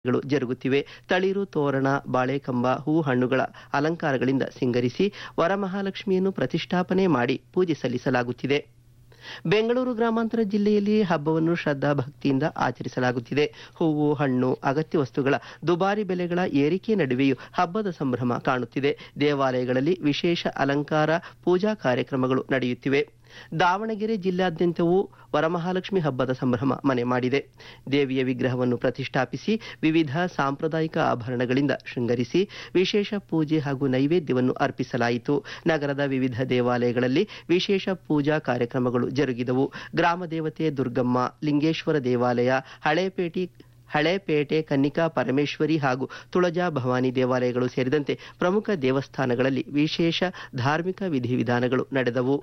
ಗಳು ಜರುಗುತ್ತಿವೆ ತಳಿರು ತೋರಣ ಬಾಳೆಕಂಬ ಹೂ ಹಣ್ಣುಗಳ ಅಲಂಕಾರಗಳಿಂದ ಸಿಂಗರಿಸಿ ವರಮಹಾಲಕ್ಷ್ಮಿಯನ್ನು ಪ್ರತಿಷ್ಠಾಪನೆ ಮಾಡಿ ಪೂಜೆ ಸಲ್ಲಿಸಲಾಗುತ್ತಿದೆ ಬೆಂಗಳೂರು ಗ್ರಾಮಾಂತರ ಜಿಲ್ಲೆಯಲ್ಲಿ ಹಬ್ಬವನ್ನು ಶ್ರದ್ಧಾ ಭಕ್ತಿಯಿಂದ ಆಚರಿಸಲಾಗುತ್ತಿದೆ ಹೂವು ಹಣ್ಣು ಅಗತ್ಯ ವಸ್ತುಗಳ ದುಬಾರಿ ಬೆಲೆಗಳ ಏರಿಕೆ ನಡುವೆಯೂ ಹಬ್ಬದ ಸಂಭ್ರಮ ಕಾಣುತ್ತಿದೆ ದೇವಾಲಯಗಳಲ್ಲಿ ವಿಶೇಷ ಅಲಂಕಾರ ಪೂಜಾ ಕಾರ್ಯಕ್ರಮಗಳು ನಡೆಯುತ್ತಿವೆ ದಾವಣಗೆರೆ ಜಿಲ್ಲಾದ್ಯಂತವೂ ವರಮಹಾಲಕ್ಷ್ಮಿ ಹಬ್ಬದ ಸಂಭ್ರಮ ಮನೆ ಮಾಡಿದೆ ದೇವಿಯ ವಿಗ್ರಹವನ್ನು ಪ್ರತಿಷ್ಠಾಪಿಸಿ ವಿವಿಧ ಸಾಂಪ್ರದಾಯಿಕ ಆಭರಣಗಳಿಂದ ಶೃಂಗರಿಸಿ ವಿಶೇಷ ಪೂಜೆ ಹಾಗೂ ನೈವೇದ್ಯವನ್ನು ಅರ್ಪಿಸಲಾಯಿತು ನಗರದ ವಿವಿಧ ದೇವಾಲಯಗಳಲ್ಲಿ ವಿಶೇಷ ಪೂಜಾ ಕಾರ್ಯಕ್ರಮಗಳು ಜರುಗಿದವು ಗ್ರಾಮ ದೇವತೆ ದುರ್ಗಮ್ಮ ಲಿಂಗೇಶ್ವರ ದೇವಾಲಯ ಹಳೇಪೇಟೆ ಹಳೇಪೇಟೆ ಕನ್ನಿಕಾ ಪರಮೇಶ್ವರಿ ಹಾಗೂ ತುಳಜಾ ಭವಾನಿ ದೇವಾಲಯಗಳು ಸೇರಿದಂತೆ ಪ್ರಮುಖ ದೇವಸ್ಥಾನಗಳಲ್ಲಿ ವಿಶೇಷ ಧಾರ್ಮಿಕ ವಿಧಿವಿಧಾನಗಳು ನಡೆದವು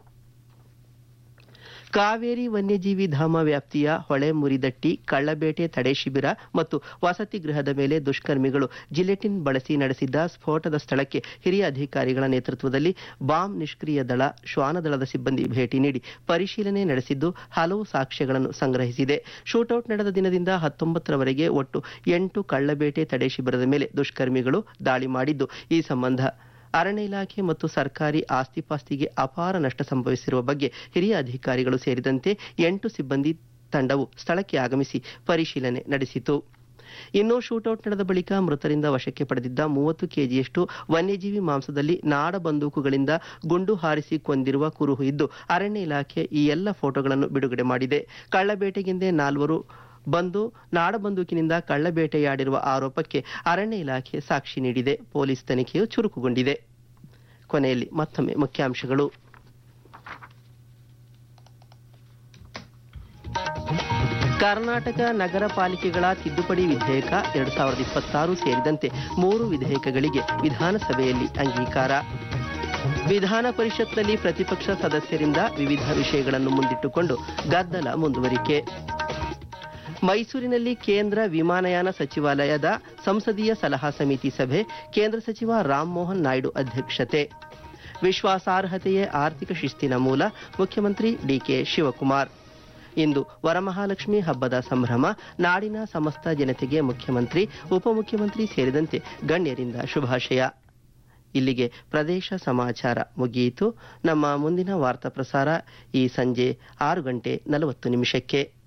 ಕಾವೇರಿ ವನ್ಯಜೀವಿ ಧಾಮ ವ್ಯಾಪ್ತಿಯ ಹೊಳೆ ಮುರಿದಟ್ಟಿ ಕಳ್ಳಬೇಟೆ ತಡೆ ಶಿಬಿರ ಮತ್ತು ವಸತಿ ಗೃಹದ ಮೇಲೆ ದುಷ್ಕರ್ಮಿಗಳು ಜಿಲೆಟಿನ್ ಬಳಸಿ ನಡೆಸಿದ್ದ ಸ್ಫೋಟದ ಸ್ಥಳಕ್ಕೆ ಹಿರಿಯ ಅಧಿಕಾರಿಗಳ ನೇತೃತ್ವದಲ್ಲಿ ಬಾಂಬ್ ನಿಷ್ಕ್ರಿಯ ದಳ ಶ್ವಾನದಳದ ಸಿಬ್ಬಂದಿ ಭೇಟಿ ನೀಡಿ ಪರಿಶೀಲನೆ ನಡೆಸಿದ್ದು ಹಲವು ಸಾಕ್ಷ್ಯಗಳನ್ನು ಸಂಗ್ರಹಿಸಿದೆ ಶೂಟೌಟ್ ನಡೆದ ದಿನದಿಂದ ಹತ್ತೊಂಬತ್ತರವರೆಗೆ ಒಟ್ಟು ಎಂಟು ಕಳ್ಳಬೇಟೆ ತಡೆ ಶಿಬಿರದ ಮೇಲೆ ದುಷ್ಕರ್ಮಿಗಳು ದಾಳಿ ಮಾಡಿದ್ದು ಈ ಸಂಬಂಧ ಅರಣ್ಯ ಇಲಾಖೆ ಮತ್ತು ಸರ್ಕಾರಿ ಆಸ್ತಿಪಾಸ್ತಿಗೆ ಅಪಾರ ನಷ್ಟ ಸಂಭವಿಸಿರುವ ಬಗ್ಗೆ ಹಿರಿಯ ಅಧಿಕಾರಿಗಳು ಸೇರಿದಂತೆ ಎಂಟು ಸಿಬ್ಬಂದಿ ತಂಡವು ಸ್ಥಳಕ್ಕೆ ಆಗಮಿಸಿ ಪರಿಶೀಲನೆ ನಡೆಸಿತು ಇನ್ನು ಶೂಟೌಟ್ ನಡೆದ ಬಳಿಕ ಮೃತರಿಂದ ವಶಕ್ಕೆ ಪಡೆದಿದ್ದ ಮೂವತ್ತು ಕೆಜಿಯಷ್ಟು ವನ್ಯಜೀವಿ ಮಾಂಸದಲ್ಲಿ ನಾಡ ಬಂದೂಕುಗಳಿಂದ ಗುಂಡು ಹಾರಿಸಿ ಕೊಂದಿರುವ ಕುರುಹು ಇದ್ದು ಅರಣ್ಯ ಇಲಾಖೆ ಈ ಎಲ್ಲ ಫೋಟೋಗಳನ್ನು ಬಿಡುಗಡೆ ಮಾಡಿದೆ ಕಳ್ಳಬೇಟೆಗೆಂದೇ ನಾಲ್ವರು ಬಂದು ನಾಡಬಂದೂಕಿನಿಂದ ಕಳ್ಳಬೇಟೆಯಾಡಿರುವ ಆರೋಪಕ್ಕೆ ಅರಣ್ಯ ಇಲಾಖೆ ಸಾಕ್ಷಿ ನೀಡಿದೆ ಪೊಲೀಸ್ ತನಿಖೆಯು ಚುರುಕುಗೊಂಡಿದೆ ಕೊನೆಯಲ್ಲಿ ಮತ್ತೊಮ್ಮೆ ಮುಖ್ಯಾಂಶಗಳು ಕರ್ನಾಟಕ ನಗರ ಪಾಲಿಕೆಗಳ ತಿದ್ದುಪಡಿ ವಿಧೇಯಕ ಎರಡು ಸಾವಿರದ ಇಪ್ಪತ್ತಾರು ಸೇರಿದಂತೆ ಮೂರು ವಿಧೇಯಕಗಳಿಗೆ ವಿಧಾನಸಭೆಯಲ್ಲಿ ಅಂಗೀಕಾರ ವಿಧಾನ ಪರಿಷತ್ನಲ್ಲಿ ಪ್ರತಿಪಕ್ಷ ಸದಸ್ಯರಿಂದ ವಿವಿಧ ವಿಷಯಗಳನ್ನು ಮುಂದಿಟ್ಟುಕೊಂಡು ಗದ್ದಲ ಮುಂದುವರಿಕೆ ಮೈಸೂರಿನಲ್ಲಿ ಕೇಂದ್ರ ವಿಮಾನಯಾನ ಸಚಿವಾಲಯದ ಸಂಸದೀಯ ಸಲಹಾ ಸಮಿತಿ ಸಭೆ ಕೇಂದ್ರ ಸಚಿವ ರಾಮಮೋಹನ್ ನಾಯ್ಡು ಅಧ್ಯಕ್ಷತೆ ವಿಶ್ವಾಸಾರ್ಹತೆಯೇ ಆರ್ಥಿಕ ಶಿಸ್ತಿನ ಮೂಲ ಮುಖ್ಯಮಂತ್ರಿ ಡಿಕೆ ಶಿವಕುಮಾರ್ ಇಂದು ವರಮಹಾಲಕ್ಷ್ಮಿ ಹಬ್ಬದ ಸಂಭ್ರಮ ನಾಡಿನ ಸಮಸ್ತ ಜನತೆಗೆ ಮುಖ್ಯಮಂತ್ರಿ ಉಪಮುಖ್ಯಮಂತ್ರಿ ಸೇರಿದಂತೆ ಗಣ್ಯರಿಂದ ಶುಭಾಶಯ ಇಲ್ಲಿಗೆ ಪ್ರದೇಶ ಸಮಾಚಾರ ಮುಗಿಯಿತು ನಮ್ಮ ಮುಂದಿನ ವಾರ್ತಾ ಪ್ರಸಾರ ಈ ಸಂಜೆ ಆರು ಗಂಟೆ ನಲವತ್ತು ನಿಮಿಷಕ್ಕೆ